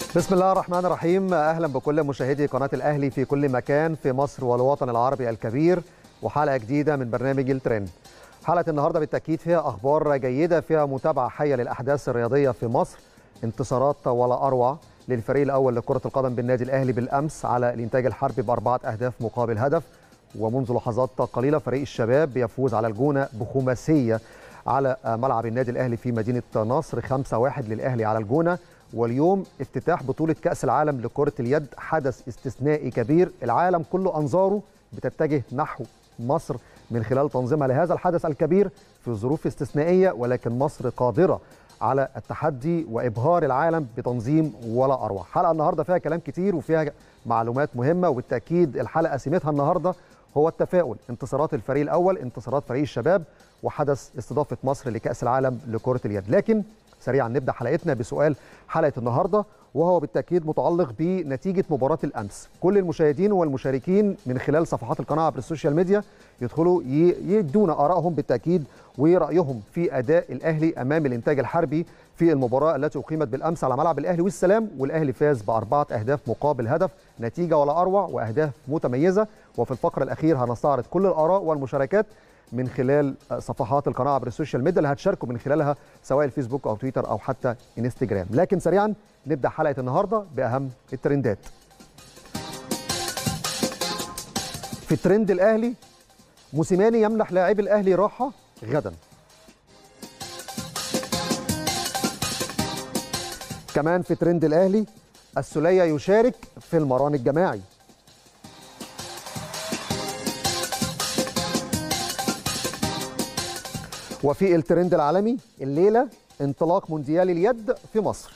بسم الله الرحمن الرحيم اهلا بكل مشاهدي قناه الاهلي في كل مكان في مصر والوطن العربي الكبير وحلقه جديده من برنامج الترند حلقه النهارده بالتاكيد فيها اخبار جيده فيها متابعه حيه للاحداث الرياضيه في مصر انتصارات ولا اروع للفريق الاول لكره القدم بالنادي الاهلي بالامس على الانتاج الحربي باربعه اهداف مقابل هدف ومنذ لحظات قليله فريق الشباب بيفوز على الجونه بخماسيه على ملعب النادي الاهلي في مدينه نصر 5-1 للاهلي على الجونه واليوم افتتاح بطولة كأس العالم لكرة اليد حدث استثنائي كبير العالم كله أنظاره بتتجه نحو مصر من خلال تنظيمها لهذا الحدث الكبير في ظروف استثنائية ولكن مصر قادرة على التحدي وإبهار العالم بتنظيم ولا أروع حلقة النهاردة فيها كلام كتير وفيها معلومات مهمة وبالتأكيد الحلقة سمتها النهاردة هو التفاؤل انتصارات الفريق الأول انتصارات فريق الشباب وحدث استضافة مصر لكأس العالم لكرة اليد لكن سريعا نبدا حلقتنا بسؤال حلقه النهارده وهو بالتاكيد متعلق بنتيجه مباراه الامس كل المشاهدين والمشاركين من خلال صفحات القناه عبر السوشيال ميديا يدخلوا يدونا ارائهم بالتاكيد ورايهم في اداء الاهلي امام الانتاج الحربي في المباراه التي اقيمت بالامس على ملعب الاهلي والسلام والاهلي فاز باربعه اهداف مقابل هدف نتيجه ولا اروع واهداف متميزه وفي الفقره الاخير هنستعرض كل الاراء والمشاركات من خلال صفحات القناه عبر السوشيال ميديا اللي هتشاركوا من خلالها سواء الفيسبوك او تويتر او حتى انستجرام لكن سريعا نبدا حلقه النهارده باهم الترندات في الترند الاهلي موسيماني يمنح لاعبي الاهلي راحه غدا كمان في ترند الاهلي السوليه يشارك في المران الجماعي وفي الترند العالمي الليلة انطلاق مونديال اليد في مصر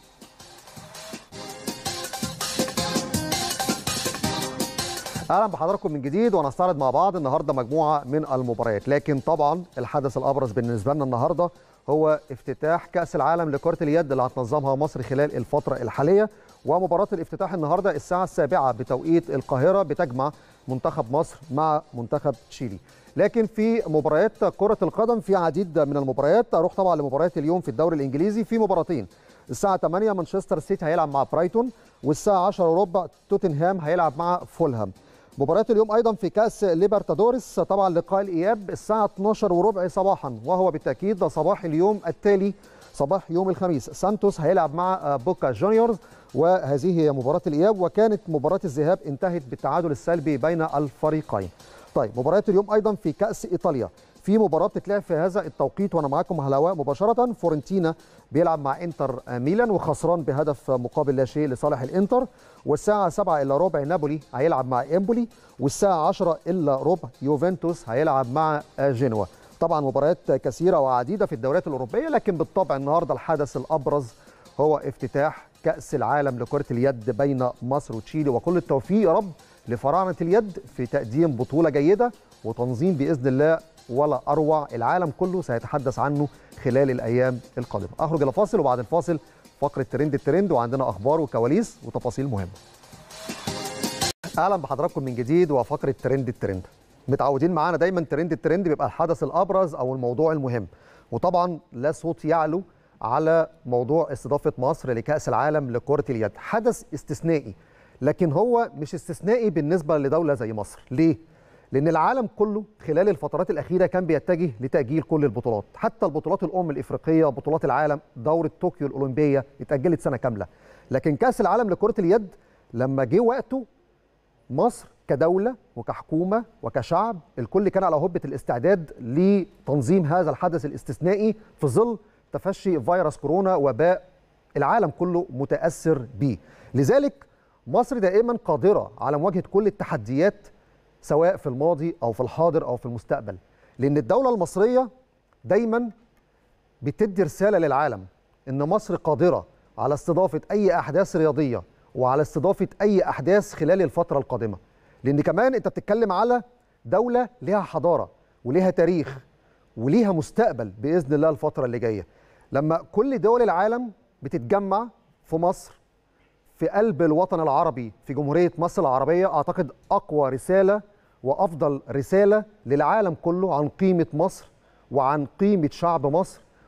اهلا بحضراتكم من جديد ونستعرض مع بعض النهارده مجموعه من المباريات لكن طبعا الحدث الابرز بالنسبه لنا النهارده هو افتتاح كاس العالم لكره اليد اللي هتنظمها مصر خلال الفتره الحاليه ومباراه الافتتاح النهارده الساعه السابعه بتوقيت القاهره بتجمع منتخب مصر مع منتخب تشيلي لكن في مباريات كرة القدم في عديد من المباريات اروح طبعا لمباريات اليوم في الدوري الانجليزي في مباراتين الساعة 8 مانشستر سيتي هيلعب مع برايتون والساعة 10 وربع توتنهام هيلعب مع فولهام مباريات اليوم ايضا في كاس ليبرتادوريس طبعا لقاء الاياب الساعة 12 وربع صباحا وهو بالتاكيد صباح اليوم التالي صباح يوم الخميس سانتوس هيلعب مع بوكا جونيورز وهذه هي مباراة الاياب وكانت مباراة الذهاب انتهت بالتعادل السلبي بين الفريقين طيب مباريات اليوم ايضا في كاس ايطاليا في مباراه بتتلعب في هذا التوقيت وانا معاكم على الهواء مباشره فورنتينا بيلعب مع انتر ميلان وخسران بهدف مقابل لا شيء لصالح الانتر والساعه 7 الا ربع نابولي هيلعب مع امبولي والساعه 10 الا ربع يوفنتوس هيلعب مع جنوا طبعا مباريات كثيره وعديده في الدوريات الاوروبيه لكن بالطبع النهارده الحدث الابرز هو افتتاح كاس العالم لكره اليد بين مصر وتشيلي وكل التوفيق يا رب لفراعنه اليد في تقديم بطوله جيده وتنظيم باذن الله ولا اروع العالم كله سيتحدث عنه خلال الايام القادمه اخرج الى فاصل وبعد الفاصل فقره ترند الترند وعندنا اخبار وكواليس وتفاصيل مهمه اهلا بحضراتكم من جديد وفقره ترند الترند متعودين معانا دايما ترند الترند بيبقى الحدث الابرز او الموضوع المهم وطبعا لا صوت يعلو على موضوع استضافه مصر لكاس العالم لكره اليد حدث استثنائي لكن هو مش استثنائي بالنسبه لدوله زي مصر ليه لان العالم كله خلال الفترات الاخيره كان بيتجه لتاجيل كل البطولات حتى البطولات الام الافريقيه بطولات العالم دوره طوكيو الاولمبيه اتاجلت سنه كامله لكن كاس العالم لكره اليد لما جه وقته مصر كدوله وكحكومه وكشعب الكل كان على هبه الاستعداد لتنظيم هذا الحدث الاستثنائي في ظل تفشي فيروس كورونا وباء العالم كله متاثر به لذلك مصر دائما قادرة على مواجهة كل التحديات سواء في الماضي أو في الحاضر أو في المستقبل لأن الدولة المصرية دايما بتدي رسالة للعالم إن مصر قادرة على استضافة أي أحداث رياضية وعلى استضافة أي أحداث خلال الفترة القادمة لأن كمان أنت بتتكلم على دولة لها حضارة ولها تاريخ وليها مستقبل بإذن الله الفترة اللي جاية لما كل دول العالم بتتجمع في مصر في قلب الوطن العربي في جمهورية مصر العربية أعتقد أقوى رسالة وأفضل رسالة للعالم كله عن قيمة مصر وعن قيمة شعب مصر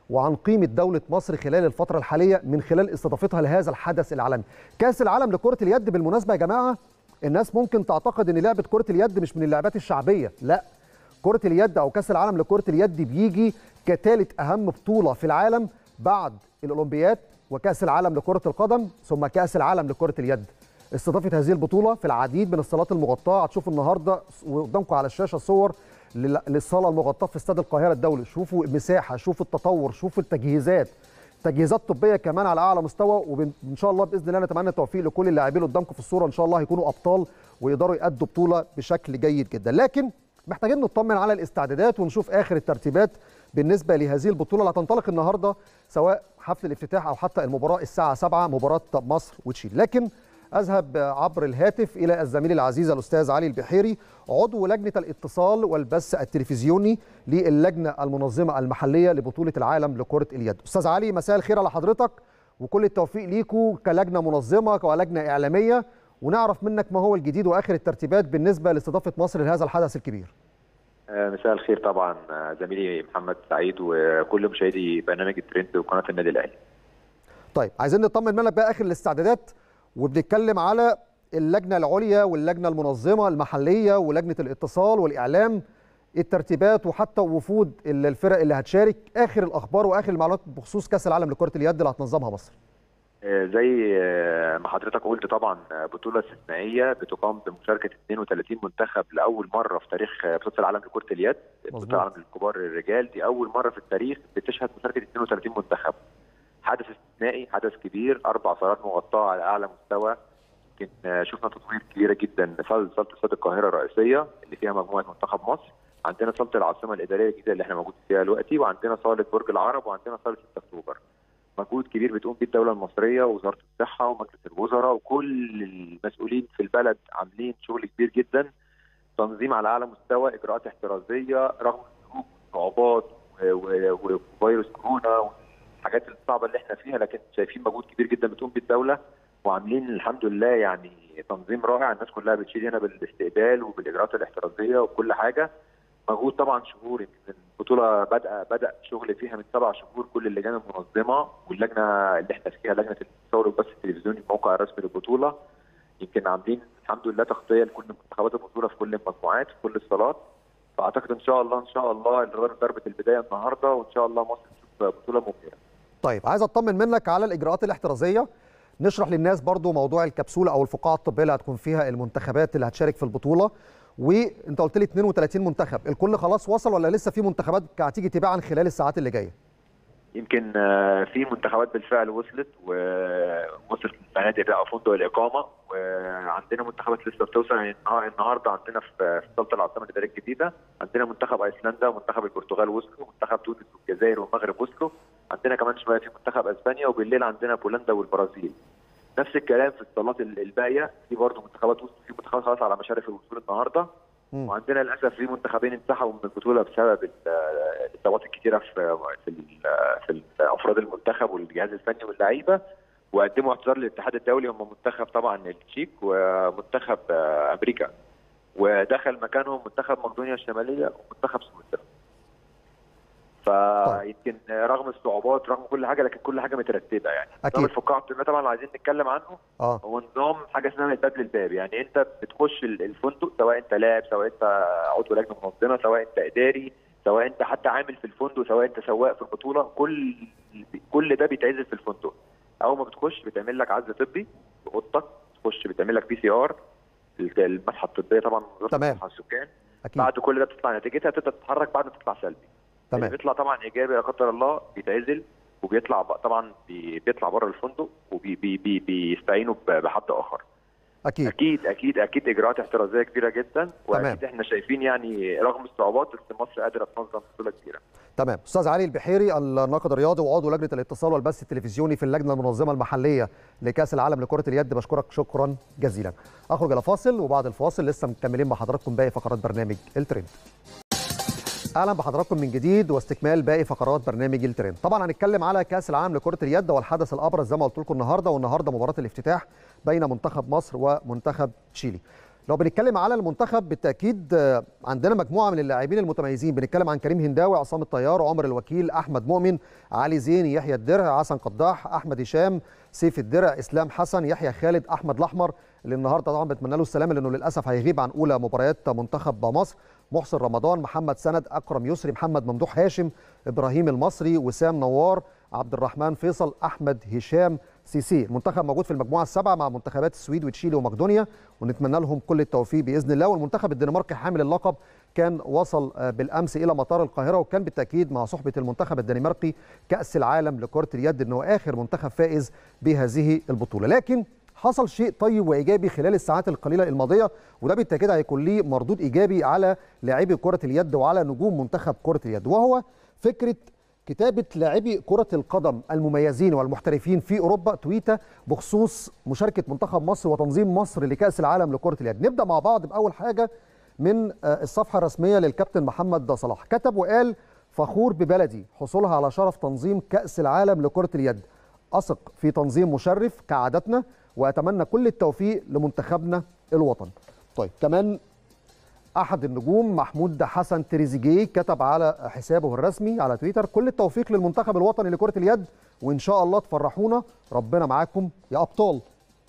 وعن قيمه دوله مصر خلال الفتره الحاليه من خلال استضافتها لهذا الحدث العالمي كاس العالم لكره اليد بالمناسبه يا جماعه الناس ممكن تعتقد ان لعبه كره اليد مش من اللعبات الشعبيه لا كره اليد او كاس العالم لكره اليد بيجي كثالث اهم بطوله في العالم بعد الاولمبياد وكاس العالم لكره القدم ثم كاس العالم لكره اليد استضافه هذه البطوله في العديد من الصالات المغطاه هتشوفوا النهارده قدامكم على الشاشه صور للصاله المغطاه في استاد القاهره الدولي شوفوا المساحه شوفوا التطور شوفوا التجهيزات تجهيزات طبيه كمان على اعلى مستوى وان شاء الله باذن الله نتمنى التوفيق لكل اللاعبين قدامكم في الصوره ان شاء الله هيكونوا ابطال ويقدروا يأدوا بطوله بشكل جيد جدا لكن محتاجين نطمن على الاستعدادات ونشوف اخر الترتيبات بالنسبه لهذه البطوله اللي هتنطلق النهارده سواء حفل الافتتاح او حتى المباراه الساعه 7 مباراه مصر وتشيل لكن اذهب عبر الهاتف الى الزميل العزيز الاستاذ علي البحيري عضو لجنه الاتصال والبث التلفزيوني للجنه المنظمه المحليه لبطوله العالم لكره اليد استاذ علي مساء الخير على حضرتك وكل التوفيق ليكوا كلجنه منظمه كلجنه اعلاميه ونعرف منك ما هو الجديد واخر الترتيبات بالنسبه لاستضافه مصر لهذا الحدث الكبير مساء الخير طبعا زميلي محمد سعيد وكل مشاهدي برنامج الترند وقناه النادي الاهلي. طيب عايزين نطمن منك بقى اخر الاستعدادات وبنتكلم على اللجنه العليا واللجنه المنظمه المحليه ولجنه الاتصال والاعلام الترتيبات وحتى وفود الفرق اللي هتشارك اخر الاخبار واخر المعلومات بخصوص كاس العالم لكره اليد اللي هتنظمها مصر. زي ما حضرتك قلت طبعا بطوله استثنائيه بتقام بمشاركه 32 منتخب لاول مره في تاريخ بطوله العالم لكره اليد بطوله العالم للكبار الرجال دي اول مره في التاريخ بتشهد مشاركه 32 منتخب حدث استثنائي حدث كبير اربع صالات مغطاه على اعلى مستوى يمكن شفنا تطوير كبيره جدا صاله استاد القاهره الرئيسيه اللي فيها مجموعه منتخب مصر عندنا صاله العاصمه الاداريه الجديده اللي احنا موجود فيها دلوقتي وعندنا صاله برج العرب وعندنا صاله 6 اكتوبر مجهود كبير بتقوم بيه الدوله المصريه ووزاره الصحه ومجلس الوزراء وكل المسؤولين في البلد عاملين شغل كبير جدا تنظيم على اعلى مستوى اجراءات احترازيه رغم صعوبات وفيروس كورونا والحاجات الصعبه اللي احنا فيها لكن شايفين مجهود كبير جدا بتقوم بيه الدوله وعاملين الحمد لله يعني تنظيم رائع الناس كلها بتشيل هنا بالاستقبال وبالاجراءات الاحترازيه وكل حاجه مجهود طبعا شهور يمكن البطوله بدا بدا شغل فيها من سبع شهور كل اللجان المنظمه واللجنه اللي احنا فيها لجنه الاتصال والبث التلفزيوني الموقع الرسمي للبطوله يمكن عاملين الحمد لله تغطيه لكل منتخبات البطوله في كل المجموعات في كل الصالات فاعتقد ان شاء الله ان شاء الله ضربه البدايه النهارده وان شاء الله مصر تشوف بطوله مبهره. طيب عايز اطمن منك على الاجراءات الاحترازيه نشرح للناس برضو موضوع الكبسوله او الفقاعه الطبيه اللي هتكون فيها المنتخبات اللي هتشارك في البطوله وانت قلت لي 32 منتخب الكل خلاص وصل ولا لسه في منتخبات هتيجي تباعا خلال الساعات اللي جايه يمكن في منتخبات بالفعل وصلت ووصلت الفنادق بقى فندق الاقامه وعندنا منتخبات لسه بتوصل يعني النهارده عندنا في صاله العاصمه الاداريه الجديده عندنا منتخب ايسلندا ومنتخب البرتغال وصلوا منتخب تونس والجزائر والمغرب وصلوا عندنا كمان شويه في منتخب اسبانيا وبالليل عندنا بولندا والبرازيل نفس الكلام في الصالات الباقيه في برضه منتخبات وصلت في منتخبات خلاص على مشارف الوصول النهارده م. وعندنا للاسف في منتخبين انسحبوا من البطوله بسبب الاصابات الكثيره في في في افراد المنتخب والجهاز الفني واللعيبه وقدموا اعتذار للاتحاد الدولي هم منتخب طبعا التشيك ومنتخب امريكا ودخل مكانهم منتخب مقدونيا الشماليه ومنتخب سويسرا فيمكن رغم الصعوبات رغم كل حاجه لكن كل حاجه مترتبه يعني اكيد الفقاعه الطبيه طبعا عايزين نتكلم عنه اه هو نظام حاجه اسمها من الباب للباب يعني انت بتخش الفندق سواء انت لاعب سواء انت عضو لجنه منظمه سواء انت اداري سواء انت حتى عامل في الفندق سواء انت سواق في البطوله كل كل ده بيتعزل في الفندق اول ما بتخش بتعمل لك عزل طبي في اوضتك تخش بتعمل لك بي سي ار المسحه الطبيه طبعا تمام السكان اكيد بعد كل ده بتطلع نتيجتها تقدر تتحرك بعد ما تطلع سلبي تمام اللي بيطلع طبعا ايجابي لا قدر الله بيتعزل وبيطلع طبعا بيطلع بره الفندق وبيستعينوا بحد اخر اكيد اكيد اكيد اكيد اجراءات احترازيه كبيره جدا واكيد تمام. احنا شايفين يعني رغم الصعوبات بس مصر قادره تنظم بطوله كبيره تمام استاذ علي البحيري الناقد الرياضي وعضو لجنه الاتصال والبث التلفزيوني في اللجنه المنظمه المحليه لكاس العالم لكره اليد بشكرك شكرا جزيلا اخرج الى فاصل وبعد الفاصل لسه مكملين مع حضراتكم باقي فقرات برنامج الترند اهلا بحضراتكم من جديد واستكمال باقي فقرات برنامج الترند طبعا هنتكلم على كاس العالم لكره اليد والحدث الابرز زي ما قلت لكم النهارده والنهارده مباراه الافتتاح بين منتخب مصر ومنتخب تشيلي لو بنتكلم على المنتخب بالتاكيد عندنا مجموعه من اللاعبين المتميزين بنتكلم عن كريم هنداوي عصام الطيار عمر الوكيل احمد مؤمن علي زين يحيى الدرع حسن قداح احمد هشام سيف الدرع اسلام حسن يحيى خالد احمد الاحمر اللي النهارده طبعا بتمنى له السلامه لانه للاسف هيغيب عن اولى مباريات منتخب مصر محسن رمضان محمد سند اكرم يسري محمد ممدوح هاشم ابراهيم المصري وسام نوار عبد الرحمن فيصل احمد هشام سيسي المنتخب موجود في المجموعه السابعه مع منتخبات السويد وتشيلي ومقدونيا ونتمنى لهم كل التوفيق باذن الله والمنتخب الدنماركي حامل اللقب كان وصل بالامس الى مطار القاهره وكان بالتاكيد مع صحبه المنتخب الدنماركي كاس العالم لكره اليد انه اخر منتخب فائز بهذه البطوله لكن حصل شيء طيب وايجابي خلال الساعات القليله الماضيه وده بالتاكيد هيكون ليه مردود ايجابي على لاعبي كره اليد وعلى نجوم منتخب كره اليد وهو فكره كتابة لاعبي كرة القدم المميزين والمحترفين في أوروبا تويتة بخصوص مشاركة منتخب مصر وتنظيم مصر لكأس العالم لكرة اليد نبدأ مع بعض بأول حاجة من الصفحة الرسمية للكابتن محمد صلاح كتب وقال فخور ببلدي حصولها على شرف تنظيم كأس العالم لكرة اليد أثق في تنظيم مشرف كعادتنا وأتمنى كل التوفيق لمنتخبنا الوطني طيب كمان احد النجوم محمود حسن تريزيجيه كتب على حسابه الرسمي على تويتر كل التوفيق للمنتخب الوطني لكره اليد وان شاء الله تفرحونا ربنا معاكم يا ابطال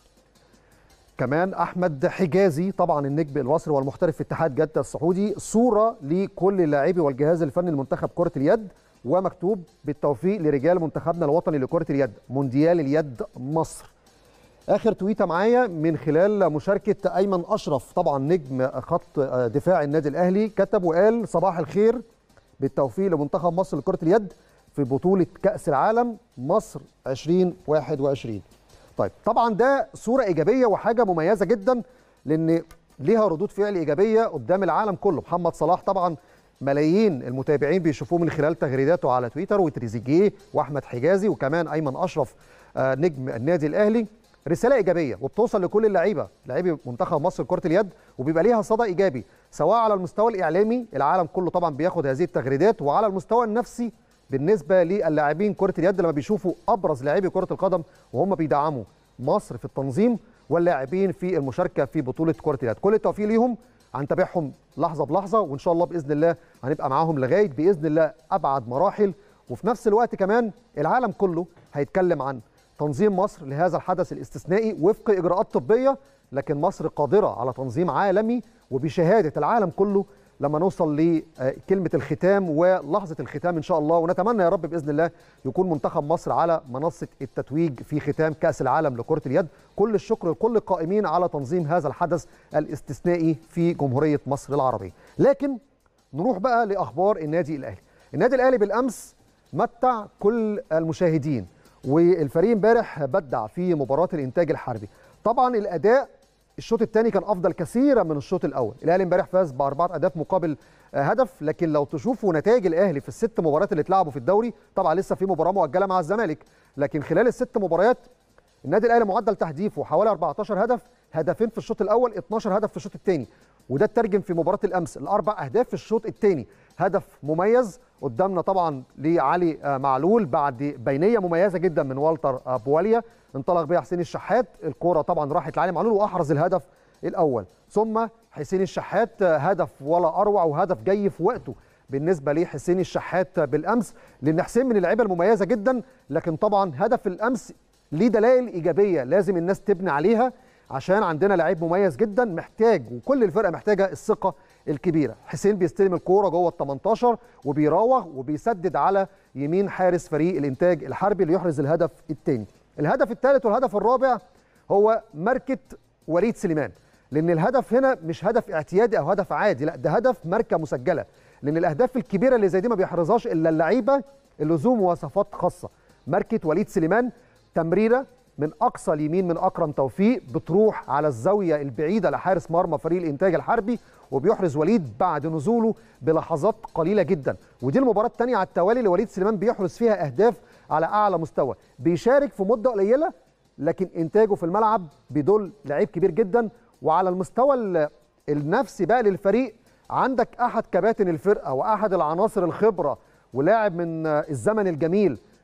كمان احمد حجازي طبعا النجم المصري والمحترف في اتحاد جده السعودي صوره لكل اللاعبي والجهاز الفني لمنتخب كره اليد ومكتوب بالتوفيق لرجال منتخبنا الوطني لكره اليد مونديال اليد مصر اخر تويته معايا من خلال مشاركه ايمن اشرف طبعا نجم خط دفاع النادي الاهلي كتب وقال صباح الخير بالتوفيق لمنتخب مصر لكره اليد في بطوله كاس العالم مصر 2021 طيب طبعا ده صوره ايجابيه وحاجه مميزه جدا لان ليها ردود فعل ايجابيه قدام العالم كله محمد صلاح طبعا ملايين المتابعين بيشوفوه من خلال تغريداته على تويتر وتريزيجيه واحمد حجازي وكمان ايمن اشرف نجم النادي الاهلي رساله ايجابيه وبتوصل لكل اللعيبه لاعبي منتخب مصر لكره اليد وبيبقى ليها صدى ايجابي سواء على المستوى الاعلامي العالم كله طبعا بياخد هذه التغريدات وعلى المستوى النفسي بالنسبه للاعبين كره اليد لما بيشوفوا ابرز لاعبي كره القدم وهم بيدعموا مصر في التنظيم واللاعبين في المشاركه في بطوله كره اليد كل التوفيق ليهم هنتابعهم لحظه بلحظه وان شاء الله باذن الله هنبقى معاهم لغايه باذن الله ابعد مراحل وفي نفس الوقت كمان العالم كله هيتكلم عن تنظيم مصر لهذا الحدث الاستثنائي وفق اجراءات طبيه لكن مصر قادره على تنظيم عالمي وبشهاده العالم كله لما نوصل لكلمه الختام ولحظه الختام ان شاء الله ونتمنى يا رب باذن الله يكون منتخب مصر على منصه التتويج في ختام كاس العالم لكره اليد كل الشكر لكل القائمين على تنظيم هذا الحدث الاستثنائي في جمهوريه مصر العربيه لكن نروح بقى لاخبار النادي الاهلي النادي الاهلي بالامس متع كل المشاهدين والفريق امبارح بدع في مباراه الانتاج الحربي طبعا الاداء الشوط الثاني كان افضل كثيرا من الشوط الاول الاهلي امبارح فاز باربعه اهداف مقابل هدف لكن لو تشوفوا نتائج الاهلي في الست مباريات اللي اتلعبوا في الدوري طبعا لسه في مباراه مؤجله مع الزمالك لكن خلال الست مباريات النادي الاهلي معدل تهديفه حوالي 14 هدف هدفين في الشوط الاول 12 هدف في الشوط الثاني وده اترجم في مباراه الامس الاربع اهداف في الشوط الثاني هدف مميز قدامنا طبعا لعلي معلول بعد بينيه مميزه جدا من والتر بواليا انطلق بيها حسين الشحات الكره طبعا راحت لعلي معلول واحرز الهدف الاول ثم حسين الشحات هدف ولا اروع وهدف جاي في وقته بالنسبه لحسين الشحات بالامس لان حسين من اللعيبه المميزه جدا لكن طبعا هدف الامس ليه دلائل ايجابيه لازم الناس تبني عليها عشان عندنا لعيب مميز جدا محتاج وكل الفرقه محتاجه الثقه الكبيره حسين بيستلم الكوره جوه ال 18 وبيراوغ وبيسدد على يمين حارس فريق الانتاج الحربي ليحرز الهدف الثاني الهدف الثالث والهدف الرابع هو ماركه وليد سليمان لان الهدف هنا مش هدف اعتيادي او هدف عادي لا ده هدف ماركه مسجله لان الاهداف الكبيره اللي زي دي ما بيحرزهاش الا اللعيبه اللي ذو مواصفات خاصه ماركه وليد سليمان تمريره من اقصى اليمين من اكرم توفيق بتروح على الزاويه البعيده لحارس مرمى فريق الانتاج الحربي وبيحرز وليد بعد نزوله بلحظات قليله جدا ودي المباراه الثانيه على التوالي لوليد سليمان بيحرز فيها اهداف على اعلى مستوى بيشارك في مده قليله لكن انتاجه في الملعب بيدل لعيب كبير جدا وعلى المستوى النفسي بقى للفريق عندك احد كباتن الفرقه واحد العناصر الخبره ولاعب من الزمن الجميل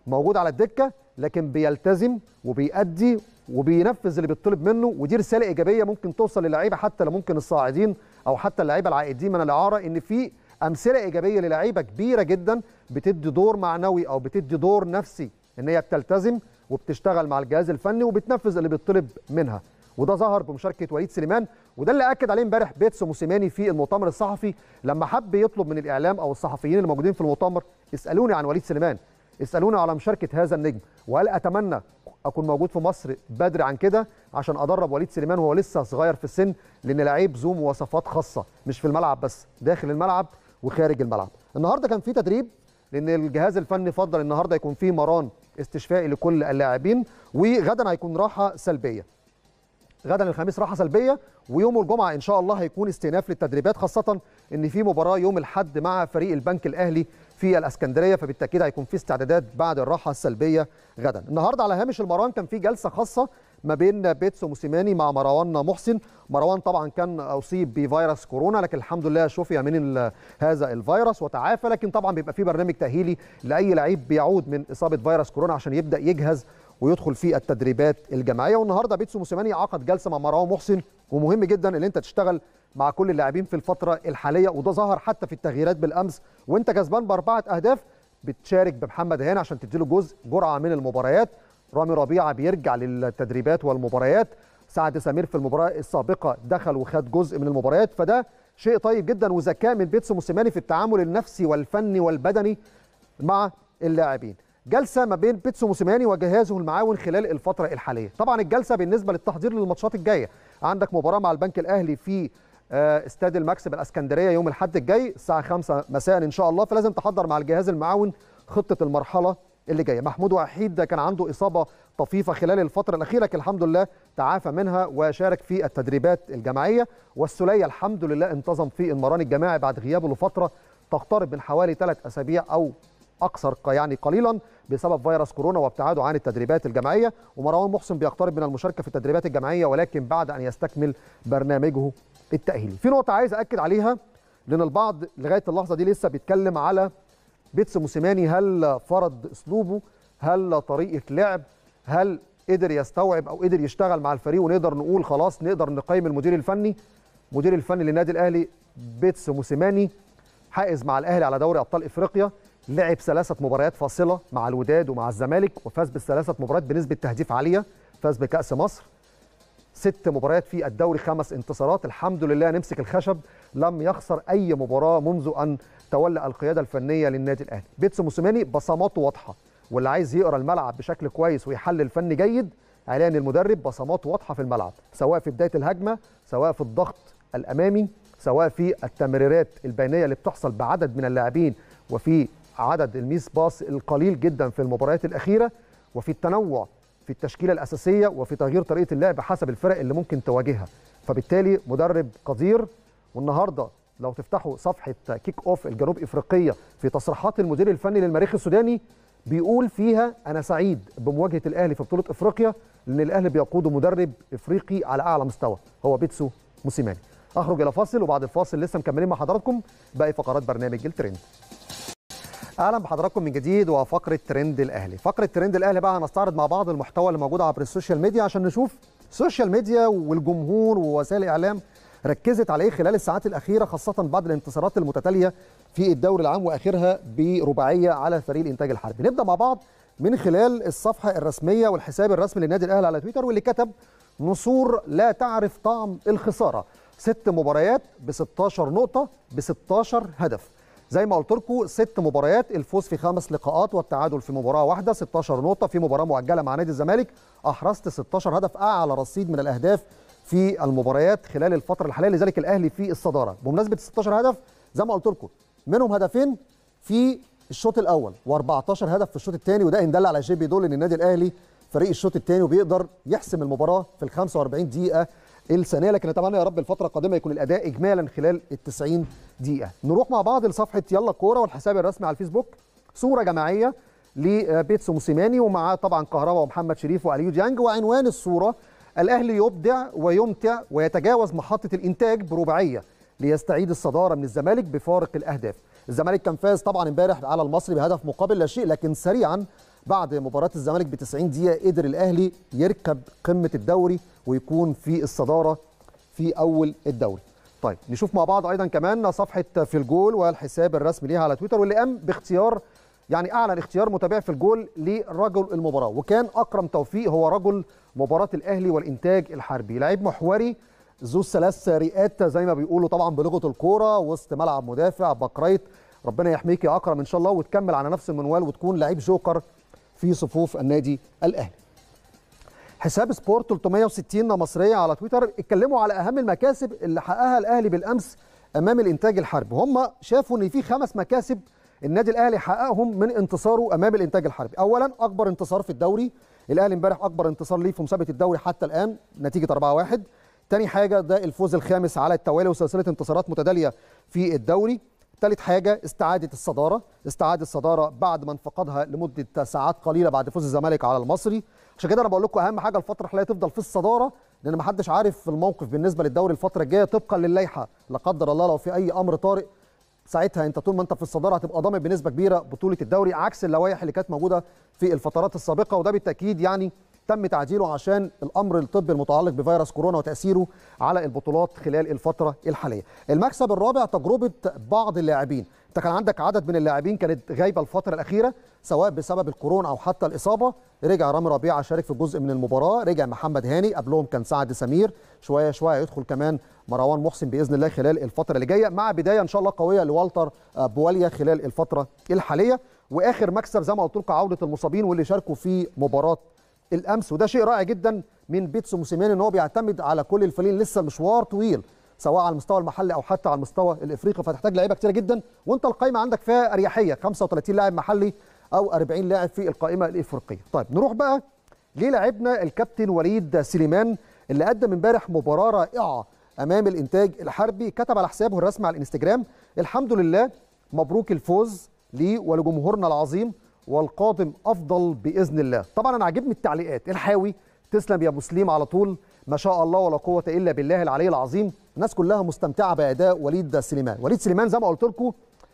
موجود على الدكه لكن بيلتزم وبيأدي وبينفذ اللي بيطلب منه ودي رساله ايجابيه ممكن توصل للعيبه حتى لو ممكن الصاعدين او حتى اللعيبه العائدين من الاعاره ان في امثله ايجابيه للعيبه كبيره جدا بتدي دور معنوي او بتدي دور نفسي ان هي بتلتزم وبتشتغل مع الجهاز الفني وبتنفذ اللي بيطلب منها وده ظهر بمشاركه وليد سليمان وده اللي اكد عليه امبارح بيتسو موسيماني في المؤتمر الصحفي لما حب يطلب من الاعلام او الصحفيين اللي موجودين في المؤتمر اسالوني عن وليد سليمان اسالوني على مشاركه هذا النجم وقال اتمنى اكون موجود في مصر بدري عن كده عشان ادرب وليد سليمان وهو لسه صغير في السن لان لعيب ذو مواصفات خاصه مش في الملعب بس داخل الملعب وخارج الملعب النهارده كان في تدريب لان الجهاز الفني فضل النهارده يكون في مران استشفائي لكل اللاعبين وغدا هيكون راحه سلبيه غدا الخميس راحه سلبيه ويوم الجمعه ان شاء الله هيكون استئناف للتدريبات خاصه ان في مباراه يوم الاحد مع فريق البنك الاهلي في الاسكندريه فبالتاكيد هيكون في استعدادات بعد الراحه السلبيه غدا النهارده على هامش المران كان في جلسه خاصه ما بين بيتسو موسيماني مع مروان محسن مروان طبعا كان اصيب بفيروس كورونا لكن الحمد لله شفي من هذا الفيروس وتعافى لكن طبعا بيبقى في برنامج تاهيلي لاي لعيب بيعود من اصابه فيروس كورونا عشان يبدا يجهز ويدخل في التدريبات الجماعيه والنهارده بيتسو موسيماني عقد جلسه مع مروان محسن ومهم جدا ان انت تشتغل مع كل اللاعبين في الفتره الحاليه وده ظهر حتى في التغييرات بالامس وانت كسبان باربعه اهداف بتشارك بمحمد هاني عشان تديله جزء جرعه من المباريات رامي ربيعه بيرجع للتدريبات والمباريات سعد سمير في المباراه السابقه دخل وخد جزء من المباريات فده شيء طيب جدا وذكاء من بيتسو موسيماني في التعامل النفسي والفني والبدني مع اللاعبين جلسه ما بين بيتسو موسيماني وجهازه المعاون خلال الفتره الحاليه طبعا الجلسه بالنسبه للتحضير للماتشات الجايه عندك مباراه مع البنك الاهلي في استاد المكسب الاسكندريه يوم الاحد الجاي الساعه 5 مساء ان شاء الله فلازم تحضر مع الجهاز المعاون خطه المرحله اللي جايه محمود وحيد ده كان عنده اصابه طفيفه خلال الفتره الاخيره لكن الحمد لله تعافى منها وشارك في التدريبات الجماعيه والسوليه الحمد لله انتظم في المران الجماعي بعد غيابه لفتره تقترب من حوالي ثلاث اسابيع او اقصر يعني قليلا بسبب فيروس كورونا وابتعاده عن التدريبات الجماعيه ومروان محسن بيقترب من المشاركه في التدريبات الجماعيه ولكن بعد ان يستكمل برنامجه التاهيلي في نقطه عايز اكد عليها لان البعض لغايه اللحظه دي لسه بيتكلم على بيتس موسيماني هل فرض اسلوبه هل طريقه لعب هل قدر يستوعب او قدر يشتغل مع الفريق ونقدر نقول خلاص نقدر نقيم المدير الفني مدير الفني للنادي الاهلي بيتس موسيماني حائز مع الاهلي على دوري ابطال افريقيا لعب ثلاثه مباريات فاصله مع الوداد ومع الزمالك وفاز بالثلاثه مباريات بنسبه تهديف عاليه فاز بكاس مصر ست مباريات في الدوري خمس انتصارات الحمد لله نمسك الخشب لم يخسر اي مباراه منذ ان تولى القياده الفنيه للنادي الاهلي بيتسو موسيماني بصماته واضحه واللي عايز يقرا الملعب بشكل كويس ويحلل فني جيد عليه ان المدرب بصماته واضحه في الملعب سواء في بدايه الهجمه سواء في الضغط الامامي سواء في التمريرات البينيه اللي بتحصل بعدد من اللاعبين وفي عدد الميس باص القليل جدا في المباريات الاخيره وفي التنوع في التشكيله الاساسيه وفي تغيير طريقه اللعب حسب الفرق اللي ممكن تواجهها فبالتالي مدرب قدير والنهارده لو تفتحوا صفحه كيك اوف الجنوب افريقيه في تصريحات المدير الفني للمريخ السوداني بيقول فيها انا سعيد بمواجهه الاهلي في بطوله افريقيا لان الاهلي بيقوده مدرب افريقي على اعلى مستوى هو بيتسو موسيماني اخرج الى فاصل وبعد الفاصل لسه مكملين مع حضراتكم باقي فقرات برنامج الترند اهلا بحضراتكم من جديد وفقره ترند الاهلي فقره ترند الاهلي بقى هنستعرض مع بعض المحتوى اللي موجود عبر السوشيال ميديا عشان نشوف السوشيال ميديا والجمهور ووسائل الاعلام ركزت عليه خلال الساعات الاخيره خاصه بعد الانتصارات المتتاليه في الدوري العام واخرها برباعيه على فريق الانتاج الحربي نبدا مع بعض من خلال الصفحه الرسميه والحساب الرسمي للنادي الاهلي على تويتر واللي كتب نصور لا تعرف طعم الخساره ست مباريات ب 16 نقطه ب 16 هدف زي ما قلت لكم ست مباريات الفوز في خمس لقاءات والتعادل في مباراه واحده 16 نقطه في مباراه مؤجله مع نادي الزمالك احرزت 16 هدف اعلى رصيد من الاهداف في المباريات خلال الفتره الحاليه لذلك الاهلي في الصداره بمناسبه 16 هدف زي ما قلت لكم منهم هدفين في الشوط الاول و14 هدف في الشوط الثاني وده ان دل على شيء بيدل ان النادي الاهلي فريق الشوط الثاني وبيقدر يحسم المباراه في ال 45 دقيقه الثانيه لكن اتمنى يا رب الفتره القادمه يكون الاداء اجمالا خلال ال 90 دقيقه نروح مع بعض لصفحه يلا كوره والحساب الرسمي على الفيسبوك صوره جماعيه لبيتسو موسيماني ومعاه طبعا كهربا ومحمد شريف واليو ديانج وعنوان الصوره الاهلي يبدع ويمتع ويتجاوز محطه الانتاج برباعيه ليستعيد الصداره من الزمالك بفارق الاهداف الزمالك كان فاز طبعا امبارح على المصري بهدف مقابل لا شيء لكن سريعا بعد مباراه الزمالك ب 90 دقيقه قدر الاهلي يركب قمه الدوري ويكون في الصداره في اول الدوري طيب نشوف مع بعض ايضا كمان صفحه في الجول والحساب الرسمي ليها على تويتر واللي قام باختيار يعني اعلن اختيار متابع في الجول لرجل المباراه وكان اكرم توفيق هو رجل مباراه الاهلي والانتاج الحربي لعيب محوري ذو ثلاث رئات زي ما بيقولوا طبعا بلغه الكوره وسط ملعب مدافع باكرايت ربنا يحميك يا اكرم ان شاء الله وتكمل على نفس المنوال وتكون لعيب جوكر في صفوف النادي الاهلي حساب سبورت 360 مصريه على تويتر اتكلموا على اهم المكاسب اللي حققها الاهلي بالامس امام الانتاج الحربي هم شافوا ان في خمس مكاسب النادي الاهلي حققهم من انتصاره امام الانتاج الحربي اولا اكبر انتصار في الدوري الاهلي امبارح اكبر انتصار ليه في مسابقه الدوري حتى الان نتيجه 4-1 تاني حاجه ده الفوز الخامس على التوالي وسلسله انتصارات متتاليه في الدوري ثالث حاجه استعاده الصداره استعاده الصداره بعد ما انفقدها لمده ساعات قليله بعد فوز الزمالك على المصري عشان كده انا بقول لكم اهم حاجه الفتره الحاليه تفضل في الصداره لان ما حدش عارف الموقف بالنسبه للدوري الفتره الجايه طبقا للائحه لا قدر الله لو في اي امر طارئ ساعتها انت طول ما انت في الصداره هتبقى ضامن بنسبه كبيره بطوله الدوري عكس اللوائح اللي كانت موجوده في الفترات السابقه وده بالتاكيد يعني تم تعديله عشان الامر الطبي المتعلق بفيروس كورونا وتاثيره على البطولات خلال الفتره الحاليه. المكسب الرابع تجربه بعض اللاعبين، انت كان عندك عدد من اللاعبين كانت غايبه الفتره الاخيره سواء بسبب الكورونا او حتى الاصابه، رجع رامي ربيعه شارك في جزء من المباراه، رجع محمد هاني قبلهم كان سعد سمير، شويه شويه يدخل كمان مروان محسن باذن الله خلال الفتره اللي جايه مع بدايه ان شاء الله قويه لوالتر بواليا خلال الفتره الحاليه، واخر مكسب زي ما قلت لكم عوده المصابين واللي شاركوا في مباراه الامس وده شيء رائع جدا من بيتسو موسيماني ان هو بيعتمد على كل الفريقين لسه المشوار طويل سواء على المستوى المحلي او حتى على المستوى الافريقي فتحتاج لعيبه كتيره جدا وانت القائمه عندك فيها اريحيه 35 لاعب محلي او 40 لاعب في القائمه الافريقيه. طيب نروح بقى للاعبنا الكابتن وليد سليمان اللي قدم امبارح مباراه رائعه امام الانتاج الحربي كتب على حسابه الرسمي على الانستجرام الحمد لله مبروك الفوز لي ولجمهورنا العظيم والقادم افضل باذن الله طبعا انا عاجبني التعليقات الحاوي تسلم يا مسلم على طول ما شاء الله ولا قوه الا بالله العلي العظيم الناس كلها مستمتعه باداء وليد سليمان وليد سليمان زي ما قلت لكم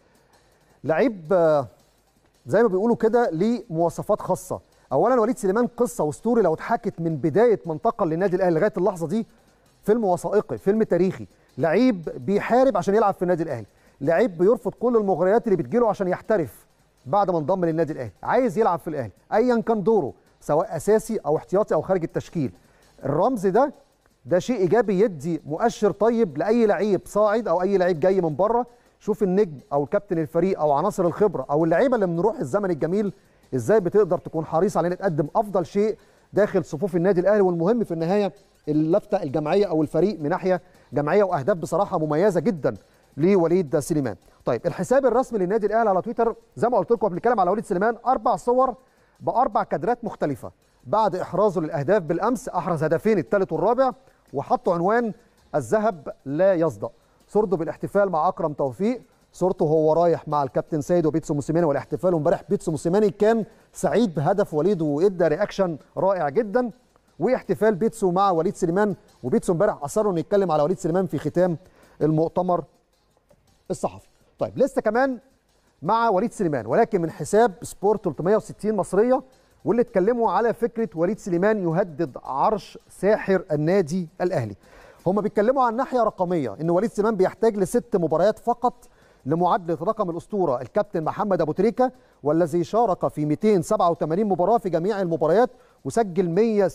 لعيب زي ما بيقولوا كده ليه مواصفات خاصه اولا وليد سليمان قصه واسطوري لو اتحكت من بدايه ما انتقل للنادي الاهلي لغايه اللحظه دي فيلم وثائقي فيلم تاريخي لعيب بيحارب عشان يلعب في النادي الاهلي لعيب بيرفض كل المغريات اللي بتجيله عشان يحترف بعد ما انضم للنادي الاهلي عايز يلعب في الاهلي ايا كان دوره سواء اساسي او احتياطي او خارج التشكيل الرمز ده ده شيء ايجابي يدي مؤشر طيب لاي لعيب صاعد او اي لعيب جاي من بره شوف النجم او كابتن الفريق او عناصر الخبره او اللعيبه اللي من روح الزمن الجميل ازاي بتقدر تكون حريص على ان تقدم افضل شيء داخل صفوف النادي الاهلي والمهم في النهايه اللفته الجماعيه او الفريق من ناحيه جماعيه واهداف بصراحه مميزه جدا لوليد سليمان طيب الحساب الرسمي للنادي الاهلي على تويتر زي ما قلت لكم بنتكلم على وليد سليمان اربع صور باربع كادرات مختلفه بعد احرازه للاهداف بالامس احرز هدفين الثالث والرابع وحطوا عنوان الذهب لا يصدأ صورته بالاحتفال مع اكرم توفيق صورته وهو رايح مع الكابتن سيد وبيتسو موسيماني والاحتفال امبارح بيتسو موسيماني كان سعيد بهدف وليد وادى رياكشن رائع جدا واحتفال بيتسو مع وليد سليمان وبيتسو امبارح اصروا انه يتكلم على وليد سليمان في ختام المؤتمر الصحفي طيب لسه كمان مع وليد سليمان ولكن من حساب سبورت 360 مصريه واللي اتكلموا على فكره وليد سليمان يهدد عرش ساحر النادي الاهلي هم بيتكلموا عن ناحيه رقميه ان وليد سليمان بيحتاج لست مباريات فقط لمعادله رقم الاسطوره الكابتن محمد ابو تريكه والذي شارك في 287 مباراه في جميع المباريات وسجل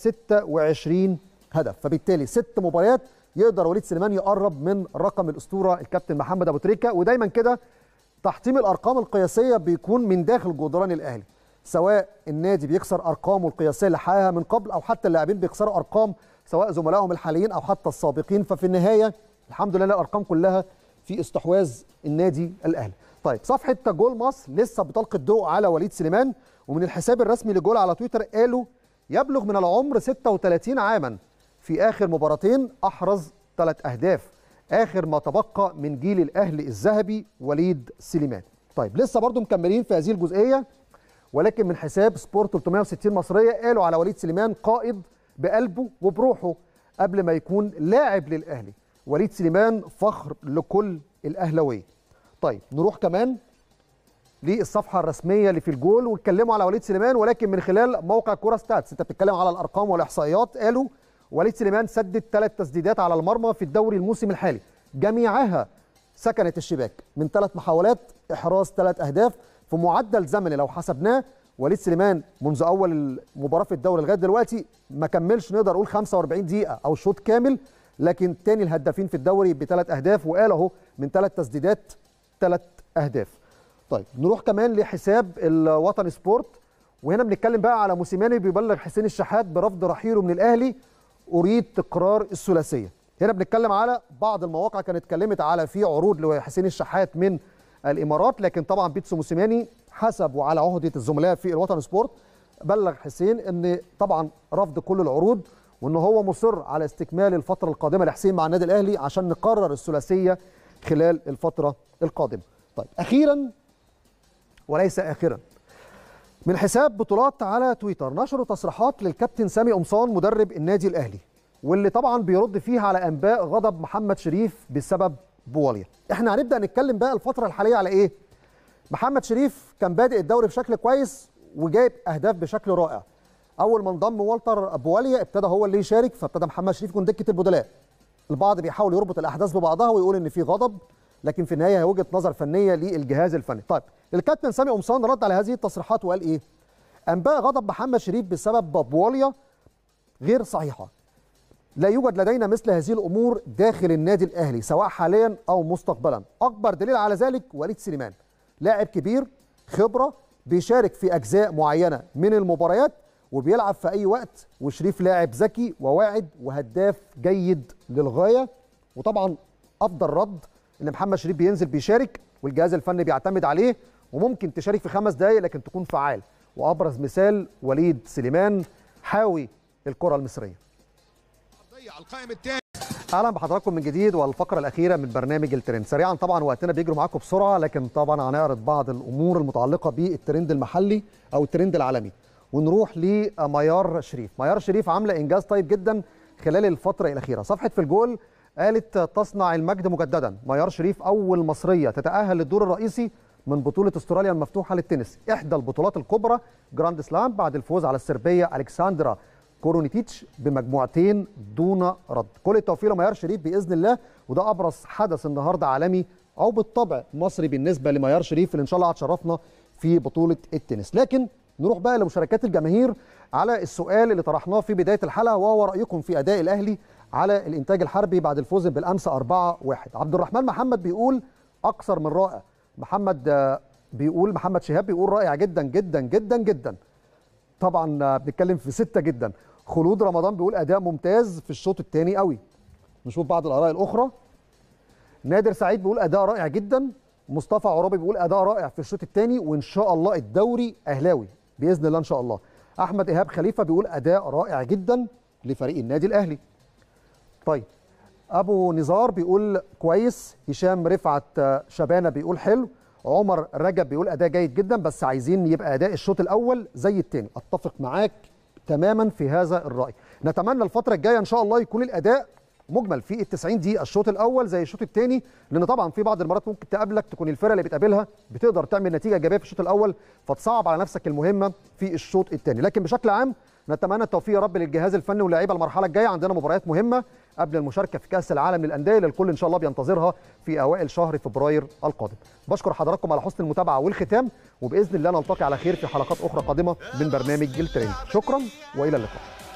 126 هدف فبالتالي ست مباريات يقدر وليد سليمان يقرب من رقم الاسطوره الكابتن محمد ابو تريكه ودايما كده تحطيم الارقام القياسيه بيكون من داخل جدران الاهلي سواء النادي بيكسر ارقامه القياسيه اللي حققها من قبل او حتى اللاعبين بيكسروا ارقام سواء زملائهم الحاليين او حتى السابقين ففي النهايه الحمد لله الارقام كلها في استحواذ النادي الاهلي طيب صفحه جول مصر لسه بتلقي الضوء على وليد سليمان ومن الحساب الرسمي لجول على تويتر قالوا يبلغ من العمر 36 عاما في اخر مباراتين احرز ثلاث اهداف اخر ما تبقى من جيل الاهلي الذهبي وليد سليمان طيب لسه برضو مكملين في هذه الجزئيه ولكن من حساب سبورت 360 مصريه قالوا على وليد سليمان قائد بقلبه وبروحه قبل ما يكون لاعب للاهلي وليد سليمان فخر لكل الاهلاويه طيب نروح كمان للصفحه الرسميه اللي في الجول واتكلموا على وليد سليمان ولكن من خلال موقع كوره ستاتس انت بتتكلم على الارقام والاحصائيات قالوا وليد سليمان سدد ثلاث تسديدات على المرمى في الدوري الموسم الحالي جميعها سكنت الشباك من ثلاث محاولات احراز ثلاث اهداف في معدل زمني لو حسبناه وليد سليمان منذ اول المباراه في الدوري لغايه دلوقتي ما كملش نقدر نقول 45 دقيقه او شوط كامل لكن تاني الهدافين في الدوري بثلاث اهداف وقال اهو من ثلاث تسديدات ثلاث اهداف. طيب نروح كمان لحساب الوطن سبورت وهنا بنتكلم بقى على موسيماني بيبلغ حسين الشحات برفض رحيله من الاهلي اريد تكرار الثلاثيه. هنا بنتكلم على بعض المواقع كانت اتكلمت على في عروض لحسين الشحات من الامارات لكن طبعا بيتسو موسيماني حسب وعلى عهده الزملاء في الوطن سبورت بلغ حسين ان طبعا رفض كل العروض وان هو مصر على استكمال الفتره القادمه لحسين مع النادي الاهلي عشان نقرر الثلاثيه خلال الفتره القادمه. طيب اخيرا وليس اخرا من حساب بطولات على تويتر نشروا تصريحات للكابتن سامي قمصان مدرب النادي الاهلي واللي طبعا بيرد فيها على انباء غضب محمد شريف بسبب بواليا. احنا هنبدا نتكلم بقى الفتره الحاليه على ايه؟ محمد شريف كان بادئ الدوري بشكل كويس وجايب اهداف بشكل رائع. اول ما انضم والتر بواليا ابتدى هو اللي يشارك فابتدى محمد شريف يكون دكه البدلاء. البعض بيحاول يربط الاحداث ببعضها ويقول ان في غضب لكن في النهايه هي وجهه نظر فنيه للجهاز الفني. طيب الكابتن سامي قمصان رد على هذه التصريحات وقال ايه؟ انباء غضب محمد شريف بسبب بواليا غير صحيحه. لا يوجد لدينا مثل هذه الامور داخل النادي الاهلي سواء حاليا او مستقبلا. اكبر دليل على ذلك وليد سليمان. لاعب كبير خبره بيشارك في اجزاء معينه من المباريات وبيلعب في اي وقت وشريف لاعب ذكي وواعد وهداف جيد للغايه وطبعا افضل رد ان محمد شريف بينزل بيشارك والجهاز الفني بيعتمد عليه وممكن تشارك في خمس دقائق لكن تكون فعال وابرز مثال وليد سليمان حاوي الكره المصريه القائم الثاني اهلا بحضراتكم من جديد والفقره الاخيره من برنامج الترند سريعا طبعا وقتنا بيجري معاكم بسرعه لكن طبعا هنعرض بعض الامور المتعلقه بالترند المحلي او الترند العالمي ونروح لميار شريف ميار شريف عامله انجاز طيب جدا خلال الفتره الاخيره صفحه في الجول قالت تصنع المجد مجددا ميار شريف اول مصريه تتاهل للدور الرئيسي من بطوله استراليا المفتوحه للتنس احدى البطولات الكبرى جراند سلام بعد الفوز على السربيه الكساندرا كورونيتيتش بمجموعتين دون رد كل التوفيق لميار شريف باذن الله وده ابرز حدث النهارده عالمي او بالطبع مصري بالنسبه لميار شريف اللي ان شاء الله هتشرفنا في بطوله التنس لكن نروح بقى لمشاركات الجماهير على السؤال اللي طرحناه في بدايه الحلقه وهو رايكم في اداء الاهلي على الانتاج الحربي بعد الفوز بالامس 4-1 عبد الرحمن محمد بيقول اكثر من رائع محمد بيقول محمد شهاب بيقول رائع جدا جدا جدا جدا طبعا بنتكلم في ستة جدا خلود رمضان بيقول اداء ممتاز في الشوط الثاني قوي نشوف بعض الاراء الاخرى نادر سعيد بيقول اداء رائع جدا مصطفى عرابي بيقول اداء رائع في الشوط الثاني وان شاء الله الدوري اهلاوي باذن الله ان شاء الله احمد ايهاب خليفه بيقول اداء رائع جدا لفريق النادي الاهلي طيب ابو نزار بيقول كويس هشام رفعت شبانه بيقول حلو عمر رجب بيقول اداء جيد جدا بس عايزين يبقى اداء الشوط الاول زي الثاني اتفق معاك تماما في هذا الراي نتمنى الفتره الجايه ان شاء الله يكون الاداء مجمل في ال 90 دقيقه الشوط الاول زي الشوط الثاني لان طبعا في بعض المرات ممكن تقابلك تكون الفرقه اللي بتقابلها بتقدر تعمل نتيجه ايجابيه في الشوط الاول فتصعب على نفسك المهمه في الشوط الثاني لكن بشكل عام نتمنى التوفيق يا رب للجهاز الفني واللاعيبه المرحله الجايه عندنا مباريات مهمه قبل المشاركه في كاس العالم للانديه اللي الكل ان شاء الله بينتظرها في اوائل شهر فبراير القادم بشكر حضراتكم على حسن المتابعه والختام وباذن الله نلتقي على خير في حلقات اخرى قادمه من برنامج الترند شكرا والى اللقاء